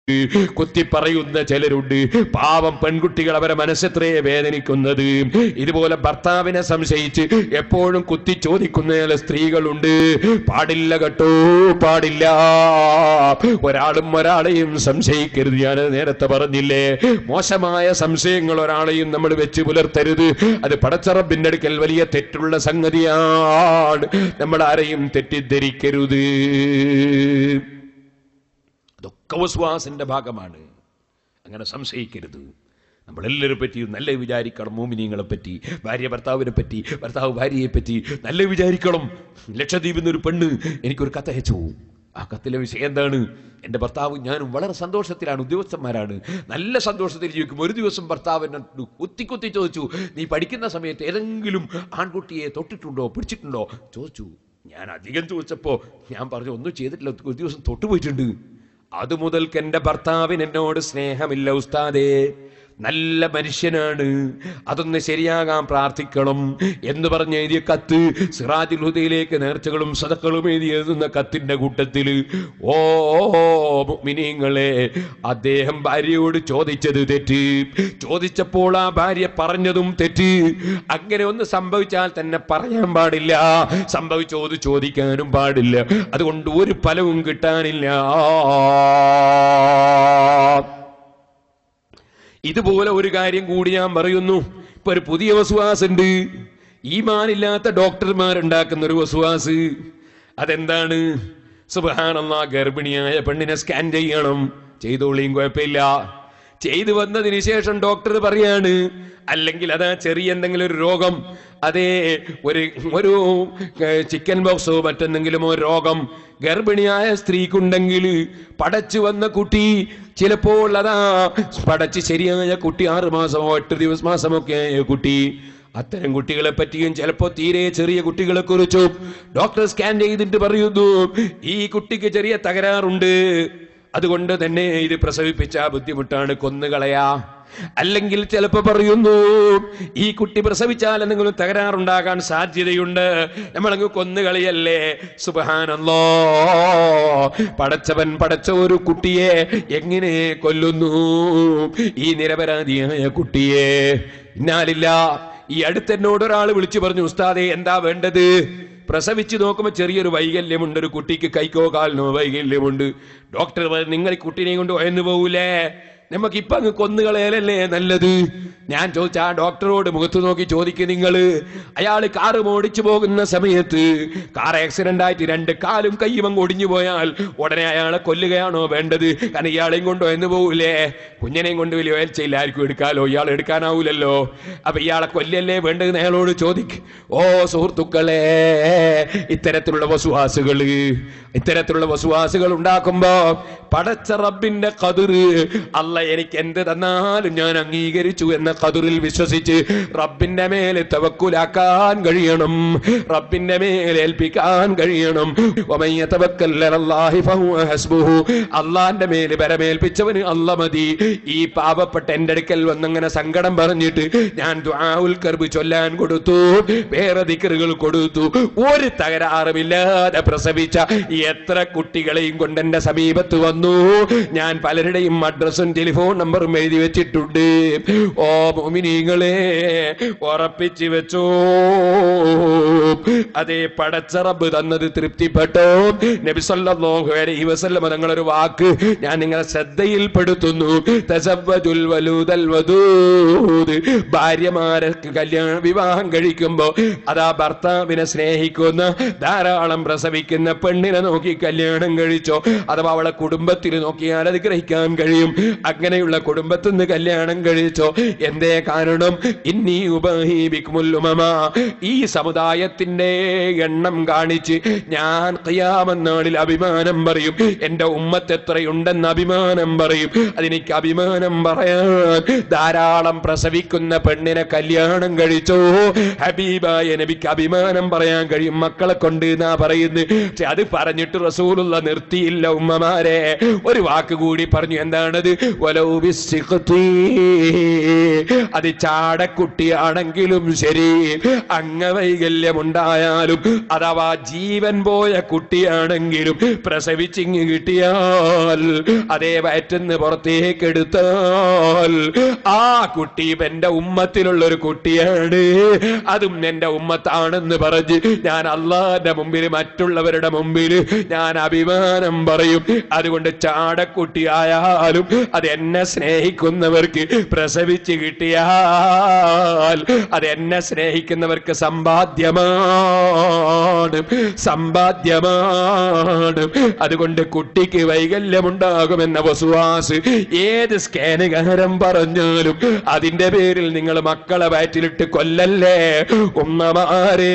കുത്തി പറയുന്ന ചിലരുണ്ട് പാവം പെൺകുട്ടികൾ അവരെ മനസ്സെത്രയെ വേദനിക്കുന്നത് ഇതുപോലെ ഭർത്താവിനെ സംശയിച്ച് എപ്പോഴും കുത്തി ചോദിക്കുന്ന ചില സ്ത്രീകളുണ്ട് പാടില്ല കേട്ടോ പാടില്ല ഒരാളും ഒരാളെയും സംശയിക്കരുത് ഞാൻ നേരത്തെ പറഞ്ഞില്ലേ മോശമായ സംശയങ്ങൾ ഒരാളെയും നമ്മൾ വെച്ച് പുലർത്തരുത് അത് പടച്ചറബിന്റെ അടുക്കൽ വലിയ തെറ്റുള്ള സംഗതിയാണ് നമ്മൾ ആരെയും തെറ്റിദ്ധരിക്കരുത് അതൊക്കെ വസ്വാസിന്റെ ഭാഗമാണ് അങ്ങനെ സംശയിക്കരുത് നമ്മളെല്ലാവരെ പറ്റി നല്ല വിചാരിക്കണം മോമിനിയങ്ങളെ പറ്റി ഭാര്യ ഭർത്താവിനെ പറ്റി ഭർത്താവ് ഭാര്യയെ പറ്റി നല്ല വിചാരിക്കണം ലക്ഷദ്വീപിൽ നിന്നൊരു പെണ്ണ് എനിക്കൊരു കത്ത് അയച്ചു ആ കത്തിലെ വിഷയം എന്താണ് എൻ്റെ ഭർത്താവും ഞാനും വളരെ സന്തോഷത്തിലാണ് ഉദ്യോഗസ്ഥന്മാരാണ് നല്ല സന്തോഷത്തിൽ ജീവിക്കും ഒരു ദിവസം ഭർത്താവ് എന്നെ കുത്തി കുത്തി ചോദിച്ചു നീ പഠിക്കുന്ന സമയത്ത് ഏതെങ്കിലും ആൺകുട്ടിയെ തൊട്ടിട്ടുണ്ടോ പിടിച്ചിട്ടുണ്ടോ ചോദിച്ചു ഞാൻ അധികം ചോദിച്ചപ്പോൾ ഞാൻ പറഞ്ഞു ഒന്നും ചെയ്തിട്ടില്ല ഒരു ദിവസം തൊട്ടുപോയിട്ടുണ്ട് അത് മുതൽക്ക് എൻ്റെ ഭർത്താവിന് എന്നോട് സ്നേഹമില്ല ഉസ്താദേ നല്ല മനുഷ്യനാണ് അതൊന്ന് ശരിയാകാൻ പ്രാർത്ഥിക്കണം എന്ന് പറഞ്ഞ് എഴുതിയ കത്ത് സിറാജുൽ ഹുദയിലേക്ക് നേർച്ചകളും സദക്കളും എഴുതി എഴുതുന്ന കത്തിന്റെ കൂട്ടത്തിൽ ഓ മിനിങ്ങളെ അദ്ദേഹം ഭാര്യയോട് ചോദിച്ചത് തെറ്റ് ചോദിച്ചപ്പോൾ ആ ഭാര്യ പറഞ്ഞതും തെറ്റ് അങ്ങനെ ഒന്ന് സംഭവിച്ചാൽ തന്നെ പറയാൻ പാടില്ല സംഭവിച്ചോത് ചോദിക്കാനും പാടില്ല അതുകൊണ്ട് ഒരു ഫലവും കിട്ടാനില്ല ഇതുപോലെ ഒരു കാര്യം കൂടി ഞാൻ പറയുന്നു ഇപ്പൊ ഒരു പുതിയ വസുവാസ് ഉണ്ട് ഈമാനില്ലാത്ത ഡോക്ടർമാരുണ്ടാക്കുന്ന ഒരു വസുവാസ് അതെന്താണ് സുബഹാനല്ല ഗർഭിണിയായ പെണ്ണിനെ സ്കാൻ ചെയ്യണം ചെയ്തോളിയും കുഴപ്പമില്ല ചെയ്തു വന്നതിന് ശേഷം ഡോക്ടർ പറയാണ് അല്ലെങ്കിൽ അതാ ചെറിയ എന്തെങ്കിലും ഒരു രോഗം അതേ ഒരു ഒരു ചിക്കൻ ബോക്സോ മറ്റെന്തെങ്കിലുമോ രോഗം ഗർഭിണിയായ സ്ത്രീക്കുണ്ടെങ്കിൽ പടച്ചു വന്ന കുട്ടി ചിലപ്പോൾ അതാ പടച്ച് ശരിയായ കുട്ടി ആറ് മാസമോ എട്ട് ദിവസം മാസമൊക്കെ ആയ കുട്ടി അത്തരം കുട്ടികളെ പറ്റിയും ചിലപ്പോൾ തീരെ ചെറിയ കുട്ടികളെ കുറിച്ചും ഡോക്ടർ സ്കാൻ ചെയ്തിട്ട് പറയുന്നു ഈ കുട്ടിക്ക് ചെറിയ തകരാറുണ്ട് അതുകൊണ്ട് തന്നെ ഇത് പ്രസവിപ്പിച്ച ബുദ്ധിമുട്ടാണ് കൊന്നുകളയാ അല്ലെങ്കിൽ ചിലപ്പോ പറയുന്നു ഈ കുട്ടി പ്രസവിച്ചാൽ എന്തെങ്കിലും തകരാറുണ്ടാകാൻ സാധ്യതയുണ്ട് നമ്മളങ്ങ് കൊന്നുകളിയല്ലേ സുബഹാനല്ലോ പടച്ചവൻ പടച്ച ഒരു കുട്ടിയെ എങ്ങനെ കൊല്ലുന്നു ഈ നിരപരാധിയായ കുട്ടിയെ ഇന്നാലില്ല ഈ അടുത്തെന്നോട് ഒരാൾ വിളിച്ചു പറഞ്ഞു ഉസ്താദെ എന്താ വേണ്ടത് പ്രസവിച്ച് നോക്കുമ്പോൾ ചെറിയൊരു വൈകല്യമുണ്ട് ഒരു കുട്ടിക്ക് കൈക്കോ കാലിനോ വൈകല്യമുണ്ട് ഡോക്ടർ പറഞ്ഞു നിങ്ങൾ ഈ കുട്ടീനെ കൊണ്ട് ഒയന്നു പോകൂലേ നമുക്ക് ഇപ്പൊ അങ്ങ് കൊന്നുകളയലല്ലേ നല്ലത് ഞാൻ ചോദിച്ച ആ ഡോക്ടറോട് മുഖത്ത് നോക്കി ചോദിക്കും നിങ്ങൾ അയാൾ കാറ് ഓടിച്ചു പോകുന്ന സമയത്ത് കാർ ആക്സിഡന്റ് ആയിട്ട് രണ്ട് കാലും കൈയും അങ്ങ് ഒടിഞ്ഞു പോയാൽ ഉടനെ അയാളെ കൊല്ലുകയാണോ വേണ്ടത് കാരണം ഇയാളെയും കൊണ്ട് എന്ന് പോകൂലേ കുഞ്ഞിനെയും കൊണ്ട് വലിയ വേൽച്ചയില്ല ആർക്കും എടുക്കാലോ ഇയാൾ എടുക്കാനാവൂലല്ലോ അപ്പൊ ഇയാളെ കൊല്ലല്ലേ വേണ്ടത് അയാളോട് ചോദിക്കും ഓ സുഹൃത്തുക്കളെ ഇത്തരത്തിലുള്ള വസുവാസുകള് ഇത്തരത്തിലുള്ള വസുവാസുകൾ ഉണ്ടാക്കുമ്പോ പടച്ച റബ്ബിന്റെ കതിറ് അല്ല എനിക്ക് എന്ത് തന്നാലും ഞാൻ അംഗീകരിച്ചു എന്ന കതിറിൽ വിശ്വസിച്ച് റബ്ബിന്റെ മേലെ തവക്കുലാക്കാൻ കഴിയണം റബ്ബിന്റെ മേലെ ഏൽപ്പിക്കാൻ കഴിയണം വമൻ യതവക്കൽ അലല്ലാഹി ഫഹുവ ഹസ്ബുഹു അള്ളാന്റെ മേലെ വരമേൽപ്പിച്ചവന് അല്ല മതി ഈ പാവപ്പെട്ട എന്റെ അടുക്കൽ വന്നങ്ങനെ സങ്കടം പറഞ്ഞിട്ട് ഞാൻ ദുആഉൽ കർബ് ചൊല്ലാൻ കൊടുത്തു വേറെ ദിക്റുകൾ കൊടുത്തു ഒരു തകരാറുമില്ലാതെ പ്രസവിച്ച എത്ര കുട്ടികളെയും കൊണ്ട് എന്റെ സമീപത്ത് വന്നു ഞാൻ പലരുടെയും അഡ്രസ്സും ടെലിഫോൺ നമ്പറും എഴുതി വെച്ചിട്ടുണ്ട് ഓ മോമിനിങ്ങളെ ഉറപ്പിച്ചു വെച്ചോ അതേ പടച്ചറബ് തന്നത് തൃപ്തിപ്പെട്ടോ നബി സല്ലല്ലാഹു അലൈഹി വസല്ലം തങ്ങളൊരു വാക്ക് ഞാൻ നിങ്ങളെ ശ്രദ്ധയിൽപ്പെടുത്തുന്നു തസവ്വജുൽ വലൂദൽ വദൂദ് ഭാര്യമാർക്ക് കല്യാണ വിവാഹം കഴിക്കുമ്പോ അതാ ഭർത്താവിനെ സ്നേഹിക്കുന്ന ധാരാളം പ്രസവിക്കുന്ന പെണ്ണിനെ നോക്കി കല്യാണം കഴിച്ചോ അഥവാ അവളെ കുടുംബത്തിൽ നോക്കിയാൽ അത് ഗ്രഹിക്കാൻ കഴിയും അങ്ങനെയുള്ള കുടുംബത്തിൽ നിന്ന് കല്യാണം കഴിച്ചോ എന്തേ കാരണം ഇന്നീ ഉപഹീബിക്കുമുല്ലുമമ ഈ സമുദായത്തിന്റെ എണ്ണം കാണിച്ച് ഞാൻ ഖിയാമന്നാളിൽ അഭിമാനം പറയും എന്റെ ഉമ്മത്ത് എത്രയുണ്ടെന്ന് അഭിമാനം പറയും അതെനിക്ക് അഭിമാനം പറയാൻ ധാരാളം പ്രസവിക്കുന്ന പെണ്ണിനെ കല്യാണം കഴിച്ചോ ഹബീബായ നബിക്ക് അഭിമാനം പറയാൻ കഴിയും മക്കളെ കൊണ്ട് എന്നാ പറയുന്നത് പക്ഷെ അത് പറഞ്ഞിട്ട് റസൂലുള്ള നിർത്തിയില്ല ഉമ്മമാരെ ഒരു വാക്ക് കൂടി പറഞ്ഞു എന്താണത് വലൗ ബിസ്സിഖ്തി. അത് ചാടക്കുട്ടിയാണെങ്കിലും ശരി അംഗവൈകല്യമുണ്ടായാലും അഥവാ ജീവൻ പോയ കുട്ടിയാണെങ്കിലും പ്രസവിച്ചിങ് കിട്ടിയാൽ അതേ വയറ്റുന്ന് പുറത്തേക്ക് എടുത്താൽ ആ കുട്ടി എന്റെ ഉമ്മത്തിലുള്ള ഒരു കുട്ടിയാണ് അതും എന്റെ ഉമ്മത്താണെന്ന് പറഞ്ഞ് ഞാൻ അള്ളാന്റെ മുമ്പിൽ മറ്റുള്ളവരുടെ മുമ്പിൽ ഞാൻ അഭിമാനം പറയും അതുകൊണ്ട് ചാടക്കുട്ടിയായാലും അത് എന്നെ സ്നേഹിക്കുന്നവർക്ക് പ്രസവിച്ച് കിട്ടിയാൽ അത് എന്നെ സ്നേഹിക്കുന്നവർക്ക് സമ്പാദ്യമാണ് സമ്പാദ്യമാണ് അതുകൊണ്ട് കുട്ടിക്ക് വൈകല്യമുണ്ടാകുമെന്ന വസുവാസ് ഏത് സ്കാനുകാരം പറഞ്ഞാലും അതിന്റെ പേരിൽ നിങ്ങൾ മക്കളെ വയറ്റിലിട്ട് കൊല്ലല്ലേ ഉമ്മമാരെ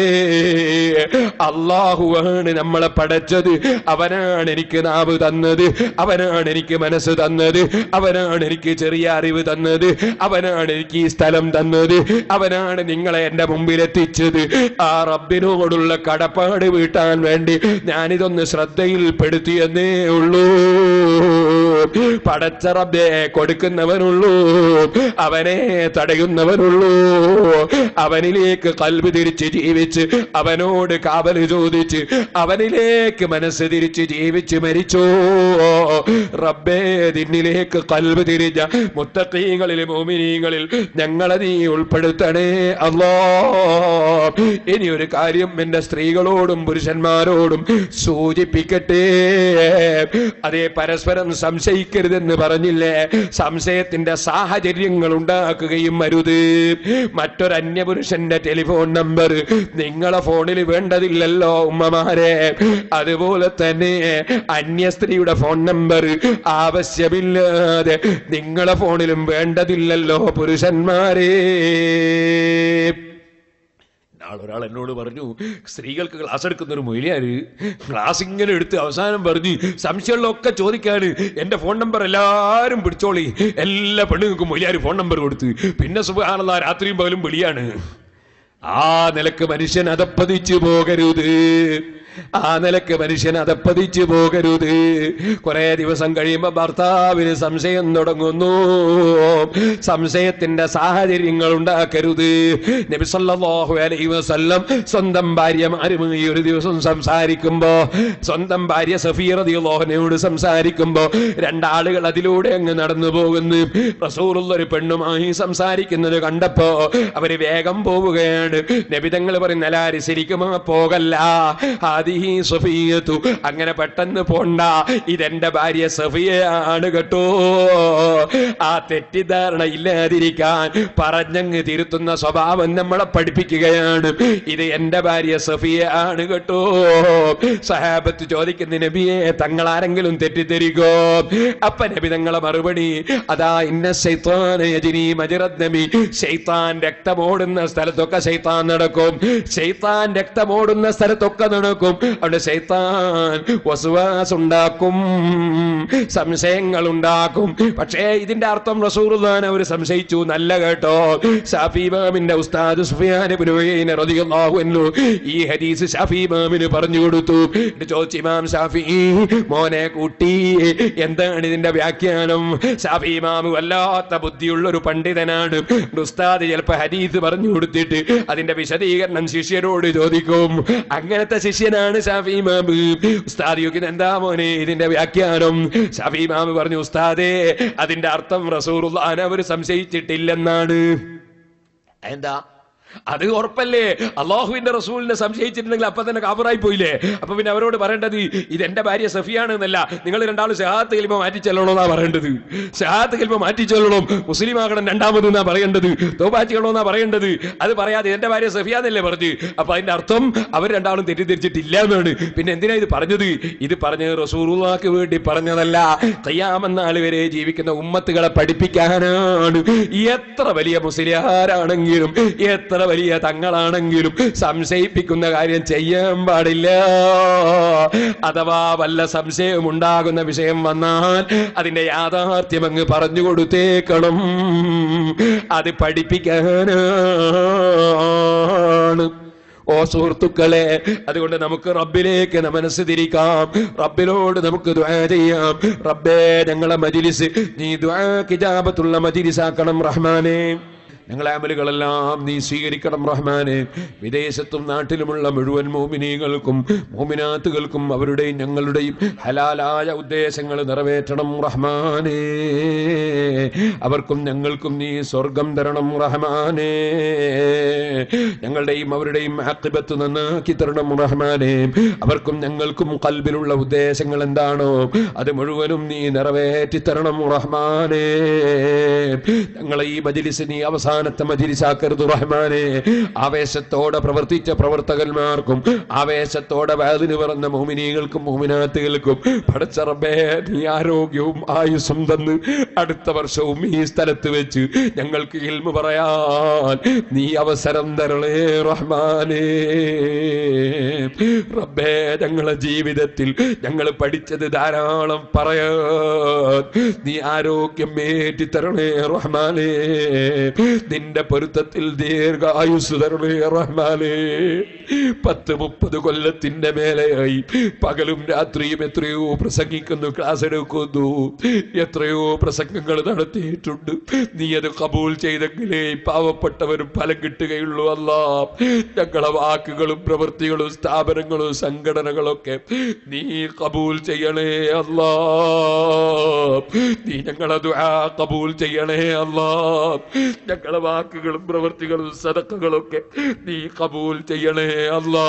അള്ളാഹുവാണ് നമ്മളെ പടച്ചത് അവനാണ് എനിക്ക് നാവ് തന്നത് അവനാണ് എനിക്ക് മനസ്സ് തന്നത് അവനാണ് എനിക്ക് ചെറിയ അറിവ് തന്നത് അവനാണ് എനിക്ക് ഈ സ്ഥലം തന്നത് അവനാണ് നിങ്ങളെ എന്റെ മുമ്പിൽ എത്തിച്ചത് ആ റബ്ബിനോടുള്ള കടപ്പാട് വീട്ടാൻ വേണ്ടി ഞാനിതൊന്ന് ശ്രദ്ധയിൽപ്പെടുത്തിയെന്നേ ഉള്ളൂ പടച്ച റബ്ബെ കൊടുക്കുന്നവനുള്ളൂ അവനെ തടയുന്നവനുള്ളൂ അവനിലേക്ക് കൽബ് തിരിച്ച് ജീവിച്ച് അവനോട് കാവല് ചോദിച്ച് അവനിലേക്ക് മനസ്സ് തിരിച്ച് ജീവിച്ച് മരിച്ചോ റബ്ബേ നിന്നിലേക്ക് കൽബ് തിരിഞ്ഞ മുത്തക്കീങ്ങളിൽ മോമിനീങ്ങളിൽ ഞങ്ങളെ നീ ഉൾപ്പെടുത്തണേ അല്ലോ ഇനി ഒരു കാര്യം എന്റെ സ്ത്രീകളോടും പുരുഷന്മാരോടും സൂചിപ്പിക്കട്ടെ അതേ പരസ്പരം സംശയിക്കരുതെന്ന് പറഞ്ഞില്ലേ സംശയത്തിന്റെ സാഹചര്യങ്ങൾ ഉണ്ടാക്കുകയും അരുത് മറ്റൊരു അന്യപുരുഷന്റെ ടെലിഫോൺ നമ്പർ നിങ്ങളെ ഫോണിൽ വേണ്ടതില്ലല്ലോ ഉമ്മമാരെ അതുപോലെ തന്നെ അന്യ സ്ത്രീയുടെ ഫോൺ നമ്പർ ആവശ്യമില്ലാതെ നിങ്ങളെ ഫോണിലും വേണ്ടതില്ലല്ലോ പുരുഷന്മാരെ നാളൊരാൾ എന്നോട് പറഞ്ഞു സ്ത്രീകൾക്ക് ക്ലാസ് എടുക്കുന്ന ഒരു മൊയിലാര് ക്ലാസ് ഇങ്ങനെ എടുത്ത് അവസാനം പറഞ്ഞു സംശയമുള്ളതൊക്കെ ചോദിക്കാണ് എന്റെ ഫോൺ നമ്പർ എല്ലാരും പിടിച്ചോളി എല്ലാ പെണ്ണുങ്ങൾക്കും മൊയിലാര് ഫോൺ നമ്പർ കൊടുത്ത് പിന്നെ സുബാനുള്ള രാത്രിയും പകലും വിളിയാണ് ആ നിലക്ക് മനുഷ്യൻ അതപ്പതിച്ചു പോകരുത് ആ നിലക്ക് മനുഷ്യൻ അതപ്പതിച്ചു പോകരുത് കുറെ ദിവസം കഴിയുമ്പോ ഭർത്താവിന് സംശയം തുടങ്ങുന്നു സംശയത്തിന്റെ സാഹചര്യങ്ങൾ ഉണ്ടാക്കരുത് നബി സല്ലല്ലാഹു അലൈഹി വസല്ലം സ്വന്തം ഭാര്യമാരുമായി ഒരു ദിവസം സംസാരിക്കുമ്പോ സ്വന്തം ഭാര്യ സഫീർ റളിയല്ലാഹുവിനോട് സംസാരിക്കുമ്പോ രണ്ടാളുകൾ അതിലൂടെ അങ്ങ് നടന്നു പോകുന്നു റസൂലുള്ള ഒരു പെണ്ണുമായി സംസാരിക്കുന്നത് കണ്ടപ്പോ അവര് വേഗം പോവുകയാണ് നബിതങ്ങൾ പറയുന്ന എല്ലാരും ശരിക്കും പോകല്ല ഹാദിഹി സഫിയത്തു അങ്ങനെ പെട്ടെന്ന് പോണ്ട ഇതെന്റെ ഭാര്യ സഫിയയാണ് കേട്ടോ ആ തെറ്റിദ്ധാരണ ഇല്ലാതിരിക്കാൻ പറഞ്ഞങ്ങ് തിരുത്തുന്ന സ്വഭാവം നമ്മളെ പഠിപ്പിക്കുകയാണ് ഇത് എന്റെ ഭാര്യ സഫിയ ആണ് കേട്ടോ സഹാബത്ത് ചോദിക്കുന്ന നബിയെ തങ്ങൾ ആരെങ്കിലും തെറ്റിദ്ധരിക്കോ അപ്പ നബി തങ്ങളെ മറുപടി അതാ ഇന്ന ശൈത്താൻ യജിനി മജറത് നബി ശൈത്താൻ രക്തമോടുന്ന സ്ഥലത്തൊക്കെ ശൈത്താൻ നടക്കും ശൈത്താൻ രക്തമോടുന്ന സ്ഥലത്തൊക്കെ നടക്കും അവിടെ ശൈത്താൻ വസുവാസ് ഉണ്ടാക്കും സംശയങ്ങൾ ഉണ്ടാക്കും പക്ഷേ ഇതിന്റെ അർത്ഥം റസൂറുല്ലാൻ അവർ സംശയിച്ചു നല്ല കേട്ടോ ഷാഫിമാമിന്റെ ഉസ്താദ് സുഫിയാൻ ഇബ്നു ഉയൈന റളിയല്ലാഹു അൻഹു ഈ ഹദീസ് ഷാഫിമാമിന് പറഞ്ഞു കൊടുത്തു എന്നിട്ട് ചോദിച്ചു ഇമാം ഷാഫി മോനെ കുട്ടി എന്താണ് ഇതിന്റെ വ്യാഖ്യാനം ഷാഫി ഇമാം വല്ലാത്ത ബുദ്ധിയുള്ള ഒരു പണ്ഡിതനാണ് ഉസ്താദ് ചിലപ്പോ ഹദീസ് പറഞ്ഞു കൊടുത്തിട്ട് അതിന്റെ വിശദീകരണം ശിഷ്യരോട് ചോദിക്കും അങ്ങനത്തെ ശിഷ്യനാണ് ഷാഫി ഇമാം ഉസ്താദ് ചോദിക്കുന്നത് എന്താ മോനെ ഇതിന്റെ വ്യാഖ്യാനം ഷാഫി ഇമാം പറഞ്ഞു ഉസ്താദേ അതിന്റെ അർത്ഥം റസൂറുല്ലാൻ അവർ സംശയിച്ചിട്ടില്ലെന്നാണ് എന്താ അത് ഉറപ്പല്ലേ അള്ളാഹുവിന്റെ റസൂലിനെ സംശയിച്ചിട്ടുണ്ടെങ്കിൽ അപ്പൊ തന്നെ കാബറായി പോയില്ലേ അപ്പൊ പിന്നെ അവരോട് പറയേണ്ടത് ഇത് എന്റെ ഭാര്യ സഫിയാണ് എന്നല്ല നിങ്ങൾ രണ്ടാളും ഷഹാത്ത് കലിമ മാറ്റി ചെല്ലണമെന്നാ പറയേണ്ടത് ഷഹാത്ത് കലിമ മാറ്റി ചെല്ലണം മുസ്ലിം ആകണം രണ്ടാമത് എന്നാ പറയേണ്ടത് തോപാച്ചിക്കണമെന്നാ പറയേണ്ടത് അത് പറയാതെ എന്റെ ഭാര്യ സഫിയാന്നല്ലേ പറഞ്ഞു അപ്പൊ അതിന്റെ അർത്ഥം അവർ രണ്ടാളും തെറ്റിദ്ധരിച്ചിട്ടില്ല എന്നാണ് പിന്നെ എന്തിനാ ഇത് പറഞ്ഞത് ഇത് പറഞ്ഞത് റസൂറുള്ളാക്ക് വേണ്ടി പറഞ്ഞതല്ല കയ്യാമെന്നാൾ വരെ ജീവിക്കുന്ന ഉമ്മത്തുകളെ പഠിപ്പിക്കാനാണ് എത്ര വലിയ മുസ്ലിയാരാണെങ്കിലും എത്ര വലിയ തങ്ങളാണെങ്കിലും സംശയിപ്പിക്കുന്ന കാര്യം ചെയ്യാൻ പാടില്ല അഥവാ വല്ല സംശയം ഉണ്ടാകുന്ന വിഷയം വന്നാൽ അതിന്റെ യാഥാർത്ഥ്യം അങ്ങ് പറഞ്ഞു കൊടുത്തേക്കണം അത് പഠിപ്പിക്കാനാണ് ഓ സുഹൃത്തുക്കളെ അതുകൊണ്ട് നമുക്ക് റബ്ബിലേക്ക് ന- മനസ്സ് തിരിക്കാം റബ്ബിനോട് നമുക്ക് ദുആ ചെയ്യാം റബ്ബേ ഞങ്ങളെ മജിലിസ് നീ ദുആ കിജാബത്തുള്ള മജിലിസാക്കണം റഹ്മാനേ ഞങ്ങളെ അമലുകളെല്ലാം നീ സ്വീകരിക്കണം റഹ്മാനെ വിദേശത്തും നാട്ടിലുമുള്ള മുഴുവൻ മോമിനീകൾക്കും മോമിനാത്തുകൾക്കും അവരുടെയും ഞങ്ങളുടെയും ഹലാലായ ഉദ്ദേശങ്ങൾ നിറവേറ്റണം റഹ്മാനേ അവർക്കും ഞങ്ങൾക്കും നീ സ്വർഗം തരണം റഹ്മാനേ ഞങ്ങളുടെയും അവരുടെയും ആക്കിബത്ത് നന്നാക്കി തരണം റഹ്മാനെ അവർക്കും ഞങ്ങൾക്കും കൽബിലുള്ള ഉദ്ദേശങ്ങൾ എന്താണോ അത് മുഴുവനും നീ നിറവേറ്റി തരണം റഹ്മാനേ ഞങ്ങളെ ഈ മജിലിസ് നീ അവസാനത്തെ മജിലിസാക്കരുത് റഹ്മാനെ ആവേശത്തോടെ പ്രവർത്തിച്ച പ്രവർത്തകന്മാർക്കും ആവേശത്തോടെ വേദന പറഞ്ഞ മോമിനികൾക്കും മോമിനാത്തുകൾക്കും പടച്ചറബേ നീ ആരോഗ്യവും ആയുസ്സും തന്ന് അടുത്ത വർഷവും ഈ സ്ഥലത്ത് വെച്ച് ഞങ്ങൾക്ക് ഇൽമ പറയാൻ നീ അവസരം തരണേ റഹ്മാനേ റബ്ബേ ഞങ്ങളെ ജീവിതത്തിൽ ഞങ്ങൾ പഠിച്ചത് ധാരാളം പറയാൻ നീ ആരോഗ്യം ഏറ്റി തരണേ റഹ്മാനേ നിന്റെ പൊരുത്തത്തിൽ ദീർഘായുസ് തരണേ റഹ്മാനേ പത്ത് മുപ്പത് കൊല്ലത്തിന്റെ മേലെയായി പകലും രാത്രിയും എത്രയോ പ്രസംഗിക്കുന്നു ക്ലാസ് എടുക്കുന്നു എത്രയോ പ്രസംഗങ്ങൾ നടത്തിയിട്ടുണ്ട് നീ അത് കബൂൽ ചെയ്തെങ്കിലേ ഈ പാവപ്പെട്ടവരും ഫലം കിട്ടുകയുള്ളൂ അല്ല ഞങ്ങളെ വാക്കുകളും പ്രവൃത്തികളും സ്ഥാപനങ്ങളും സംഘടനകളൊക്കെ നീ കബൂൽ ചെയ്യണേ അല്ലാ നീ ഞങ്ങളെ ദുആ കബൂൽ ചെയ്യണേ അല്ലാ ഞങ്ങളെ വാക്കുകളും പ്രവൃത്തികളും സദക്കകളൊക്കെ നീ കബൂൽ ചെയ്യണേ അല്ലാ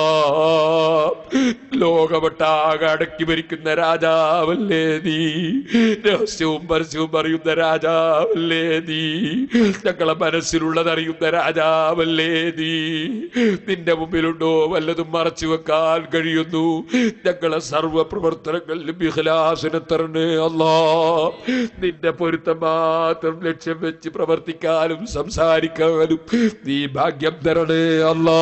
ലോകമൊട്ടാകെ അടക്കി ഭരിക്കുന്ന രാജാവല്ലേ നീ രഹസ്യവും പരസ്യവും അറിയുന്ന രാജാവല്ലേ നീ ഞങ്ങളെ മനസ്സിലുള്ളത് അറിയുന്ന രാജാവല്ലേ നീ നിന്റെ മുമ്പിലുണ്ടോ വല്ലതും മറച്ചു വെക്കാൻ കഴിയുന്നു ഞങ്ങളെ സർവ പ്രവർത്തനങ്ങളിലും ഇഖ്ലാസിനെ തരണേ അല്ലാ നിന്റെ പൊരുത്തം മാത്രം ലക്ഷ്യം വെച്ച് പ്രവർത്തിക്കാനും സംസാരിക്കാനും നീ ഭാഗ്യം തരണേ അല്ലാ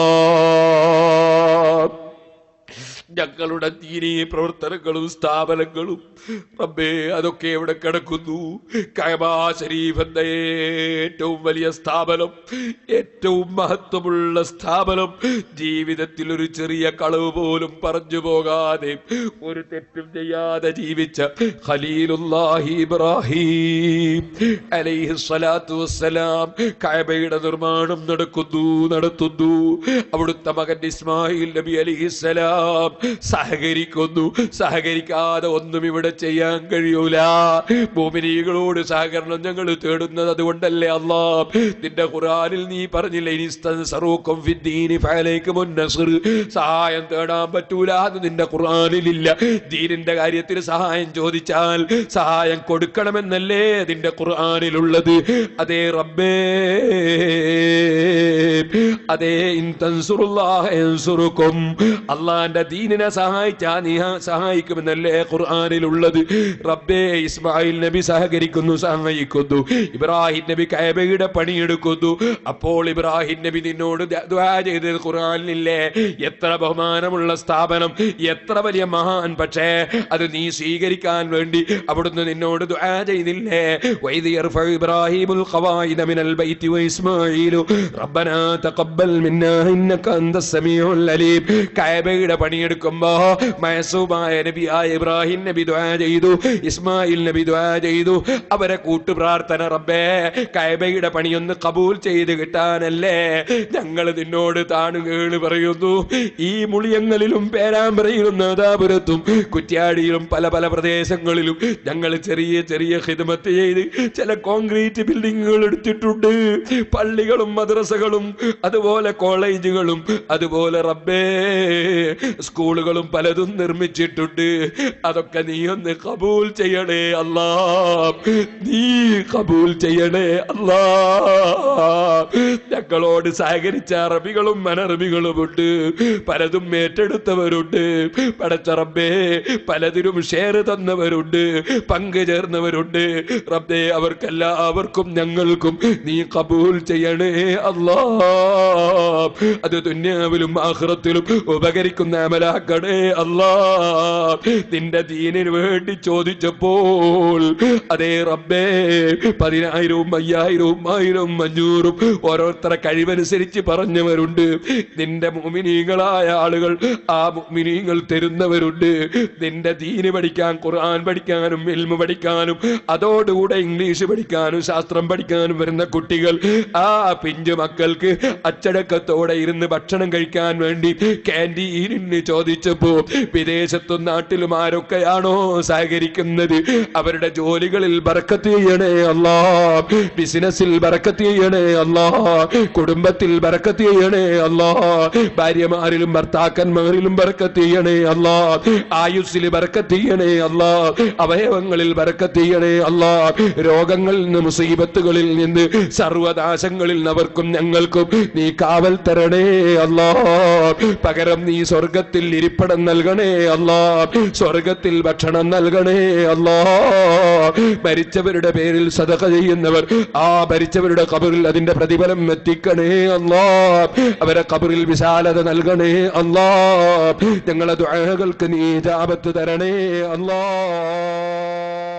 ഞങ്ങളുടെ ദീനീ പ്രവർത്തനങ്ങളും സ്ഥാപനങ്ങളും റബ്ബേ അതൊക്കെ എവിടെ കിടക്കുന്നു കയബാ ശരീഫ് എന്ന ഏറ്റവും വലിയ സ്ഥാപനം ഏറ്റവും മഹത്വമുള്ള സ്ഥാപനം ജീവിതത്തിൽ ഒരു ചെറിയ കളവ് പോലും പറഞ്ഞു പോകാതെ ഒരു തെറ്റും ചെയ്യാതെ ജീവിച്ച ഖലീലുല്ലാഹി ഇബ്രാഹിം അലൈഹി സ്വലാത്തു വസ്സലാം കഅബയുടെ നിർമ്മാണം നടക്കുന്നു നടത്തുന്നു അവിടുത്തെ മകൻ ഇസ്മായിൽ നബി അലിഹിസലാം സഹകരിക്കുന്നു സഹകരിക്കാതെ ഒന്നും ഇവിടെ ചെയ്യാൻ കഴിയൂല ഭൂമിനികളോട് സഹകരണം ഞങ്ങൾ തേടുന്നത് അതുകൊണ്ടല്ലേ അല്ലാ നിന്റെ ഖുറാനിൽ നീ പറഞ്ഞില്ലേ ഇനി സറൂക്കും ഫിദ്ദീനി ഫഅലൈക്കും മുന്നസ്ർ സഹായം തേടാൻ പറ്റൂല എന്ന് നിന്റെ ഖുറാനിലില്ല ദീനിന്റെ കാര്യത്തിൽ സഹായം ചോദിച്ചാൽ സഹായം കൊടുക്കണമെന്നല്ലേ നിന്റെ ഖുർആനിലുള്ളത് അതേ റബ്ബേ അതേ ഇൻ തൻസുറുല്ലാഹ യൻസുറുക്കും അള്ളാന്റെ ദീനിനെ സഹായിച്ചാ നീ സഹായിക്കുമെന്നല്ലേ ഖുർആനിലുള്ളത് റബ്ബേ ഇസ്മായിൽ നബി സഹകരിക്കുന്നു സഹായിക്കുന്നു ഇബ്രാഹിം നബി കഅബയുടെ പണിയെടുക്കുന്നു അപ്പോൾ ഇബ്രാഹിം നബി നിന്നോട് ദ- ദുആ ചെയ്തത് ഖുർആനിലില്ലേ എത്ര ബഹുമാനമുള്ള സ്ഥാപനം എത്ര വലിയ മഹാൻ പക്ഷേ അത് നീ സ്വീകരിക്കാൻ വേണ്ടി അവിടുന്ന് നിന്നോട് ദുആ ചെയ്തില്ലേ വൈദ് യർഫഉ ഇബ്രാഹിമുൽ ഖവായിദ മിനൽ ബൈത്തി വഇസ്മാഈലു റബ്ബനാ തഖബ്ബൽ മിന്നാ ഇന്നക അന്തസ് സമീഉൽ അലീം കഅബയുടെ പണിയെടുക്കുമ്പോ മയസൂമായ നബിയായ ഇബ്രാഹിം നബി ദുആ ചെയ്തു ഇസ്മായിൽ നബി ദുആ ചെയ്തു അവരെ കൂട്ടു പ്രാർത്ഥന റബ്ബേ കഅബയുടെ പണിയൊന്ന് കബൂൽ ചെയ്ത് കിട്ടാനല്ലേ ഞങ്ങൾ നിന്നോട് താണുകേള് പറയുന്നു ഈ മുളിയങ്ങളിലും പേരാമ്പ്രയിലും നാദാപുരത്തും കുറ്റ്യാടിയിലും പല പല പ്രദേശങ്ങളിലും ഞങ്ങൾ ചെറിയ ചെറിയ ഹിദമത്ത് ചെയ്ത് ചില കോൺക്രീറ്റ് ബിൽഡിങ്ങുകൾ എടുത്തിട്ടുണ്ട് പള്ളികളും മദ്രസകളും അതുപോലെ കോളേജുകളും അതുപോലെ റബ്ബേ സ്കൂളുകളും പലതും നിർമ്മിച്ചിട്ടുണ്ട് അതൊക്കെ നീ ഒന്ന് കബൂൽ ചെയ്യണേ അല്ലാ നീ കബൂൽ ചെയ്യണേ അല്ലാ ഞങ്ങളോട് സഹകരിച്ച അറബികളും അനറബികളുമുണ്ട് പലതും ഏറ്റെടുത്തവരുണ്ട് പടച്ച റബ്ബേ പലതിനും ഷെയർ തന്നവരുണ്ട് പങ്കു ചേർന്നവരുണ്ട് റബ്ബേ അവർക്കെല്ലാവർക്കും ഞങ്ങൾക്കും നീ കബൂൽ ചെയ്യണേ അല്ലാ അത് ദുന്യാവിലും ആഖിറത്തിലും ഉപകരിക്കുന്ന അമലാക്കി കാക്കണേ അല്ലാ നിന്റെ ദീനിന് വേണ്ടി ചോദിച്ചപ്പോൾ അതേ റബ്ബേ പതിനായിരവും അയ്യായിരവും ആയിരവും അഞ്ഞൂറും ഓരോരുത്തരെ കഴിവനുസരിച്ച് പറഞ്ഞവരുണ്ട് നിന്റെ മുമിനീങ്ങളായ ആളുകൾ ആ മുമിനീങ്ങൾ തരുന്നവരുണ്ട് നിന്റെ ദീന് പഠിക്കാൻ ഖുർആൻ പഠിക്കാനും ഇൽമ പഠിക്കാനും അതോടുകൂടെ ഇംഗ്ലീഷ് പഠിക്കാനും ശാസ്ത്രം പഠിക്കാനും വരുന്ന കുട്ടികൾ ആ പിഞ്ചു മക്കൾക്ക് അച്ചടക്കത്തോടെ ഇരുന്ന് ഭക്ഷണം കഴിക്കാൻ വേണ്ടി ക്യാൻറ്റീനിന് ചോദിച്ചപ്പോ വിദേശത്തും നാട്ടിലും ആരൊക്കെയാണോ സഹകരിക്കുന്നത് അവരുടെ ജോലികളിൽ ബറക്കത്ത് ചെയ്യണേ അല്ലാ ബിസിനസ്സിൽ ബറക്കത്ത് ചെയ്യണേ അല്ലാ കുടുംബത്തിൽ ബറക്കത്ത് ചെയ്യണേ അല്ലാ ഭാര്യമാരിലും ഭർത്താക്കന്മാരിലും ബറക്കത്ത് ചെയ്യണേ അല്ലാ ആയുസ്സിൽ ബറക്കത്ത് ചെയ്യണേ അല്ലാ അവയവങ്ങളിൽ ബറക്കത്ത് ചെയ്യണേ അല്ലാ രോഗങ്ങളിൽ നിന്ന് മുസീബത്തുകളിൽ നിന്ന് സർവനാശങ്ങളിൽ നിന്ന് അവർക്കും ഞങ്ങൾക്കും നീ കാവൽ തരണേ അല്ലാ പകരം നീ സ്വർഗത്തിൽ ഇരിപ്പിടം നൽകണേ അല്ലാ സ്വർഗത്തിൽ ഭക്ഷണം നൽകണേ അല്ലാ മരിച്ചവരുടെ പേരിൽ സദക ചെയ്യുന്നവർ ആ മരിച്ചവരുടെ കബറിൽ അതിന്റെ പ്രതിഫലം എത്തിക്കണേ അല്ലാ അവരെ കബറിൽ വിശാലത നൽകണേ അല്ലാ ഞങ്ങളെ ദുആകൾക്ക് നീ ജാപത്ത് തരണേ അല്ലാ